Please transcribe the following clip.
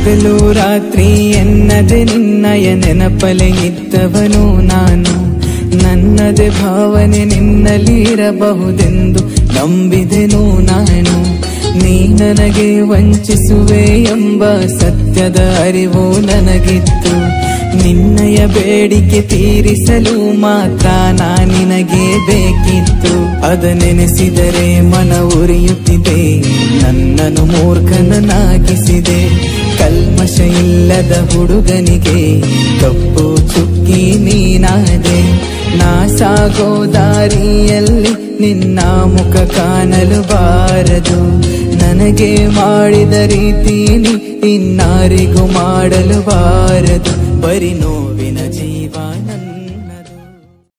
ಹಗಲು ರಾತ್ರಿ ಎನ್ನದೆ ನಿನ್ನಯ ನೆನಪಲೆ ಇದ್ದವನು ನಾನು ನನ್ನದೇ ಭಾವನೆ ನಿನ್ನಲ್ಲಿ ಇರಬಹುದೆಂದು ನಂಬಿದೆನು ನಾನು ನೀ ನನಗೆ ವಂಚಿಸುವೆ ಎಂಬ ಸತ್ಯದ ಅರಿವು ನನಗಿತ್ತು ನಿನ್ನಯ ಬೇಡಿಕೆ ತೀರಿಸಲು ಮಾತ್ರ ನಾ ನಿನಗೆ ಬೇಕಿತ್ತು ಅದ ನೆನೆಸಿದರೆ ಮನ ಉರಿಯುತ್ತಿದೆ ನನ್ನನ್ನು ಮೂರ್ಖನನ್ನಾಗಿಸಿದೆ ಕಲ್ಮಶ ಇಲ್ಲದ ಹುಡುಗನಿಗೆ ಕಪ್ಪು ಚುಕ್ಕಿ ನೀನಾದೆ ನಾ ಸಾಗೋ ದಾರಿಯಲ್ಲಿ ನಿನ್ನ ಮುಖ ಕಾಣಲು ಬಾರದು ನನಗೆ ಮಾಡಿದ ರೀತಿ ನೀ ಇನ್ನಾರಿಗೂ ಮಾಡಲು ಬಾರದು ಬರಿ ನೋಡು